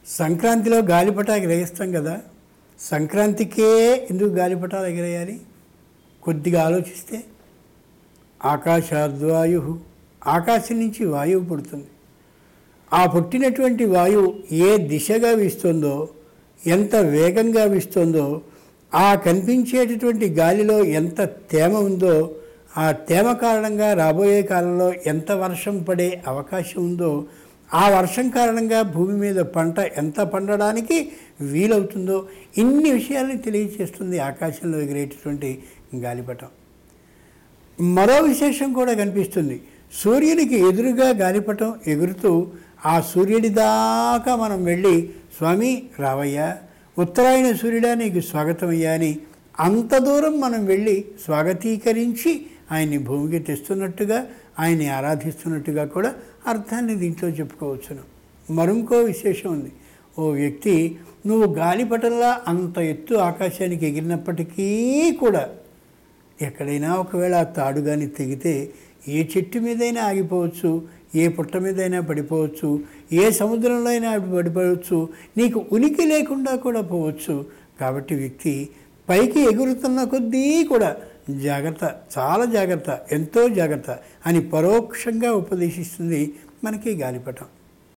సంక్రాంతిలో గాలిపట ఎగరేస్తాం కదా సంక్రాంతికే ఎందుకు గాలిపటాలు ఎగరేయాలి కొద్దిగా ఆలోచిస్తే ఆకాశాద్వాయు ఆకాశం నుంచి వాయువు పుడుతుంది ఆ పుట్టినటువంటి వాయువు ఏ దిశగా వీస్తుందో ఎంత వేగంగా వీస్తుందో ఆ కనిపించేటటువంటి గాలిలో ఎంత తేమ ఉందో ఆ తేమ కారణంగా రాబోయే కాలంలో ఎంత వర్షం పడే అవకాశం ఉందో ఆ వర్షం కారణంగా భూమి మీద పంట ఎంత పండడానికి వీలవుతుందో ఇన్ని విషయాల్ని తెలియచేస్తుంది ఆకాశంలో ఎగిరేటటువంటి గాలిపటం మరో విశేషం కూడా కనిపిస్తుంది సూర్యునికి ఎదురుగా గాలిపటం ఎగురుతూ ఆ సూర్యుడి దాకా మనం వెళ్ళి స్వామి రావయ్యా ఉత్తరాయణ సూర్యుడా నీకు స్వాగతమయ్యా అని అంత దూరం మనం వెళ్ళి స్వాగతీకరించి ఆయన్ని భూమికి తెస్తున్నట్టుగా ఆయన్ని ఆరాధిస్తున్నట్టుగా కూడా అర్థాన్ని దీంట్లో చెప్పుకోవచ్చును మరొంకో విశేషం ఉంది ఓ వ్యక్తి నువ్వు గాలిపటంలా అంత ఎత్తు ఆకాశానికి ఎగిరినప్పటికీ కూడా ఎక్కడైనా ఒకవేళ ఆ తాడు కానీ తెగితే ఏ చెట్టు మీదైనా ఆగిపోవచ్చు ఏ పుట్ట మీదైనా పడిపోవచ్చు ఏ సముద్రంలో అయినా పడిపోవచ్చు నీకు ఉనికి లేకుండా కూడా పోవచ్చు కాబట్టి వ్యక్తి పైకి ఎగురుతున్న కొద్దీ కూడా జాగ్రత్త చాలా జాగ్రత్త ఎంతో జాగ్రత్త అని పరోక్షంగా ఉపదేశిస్తుంది మనకి గాలిపటం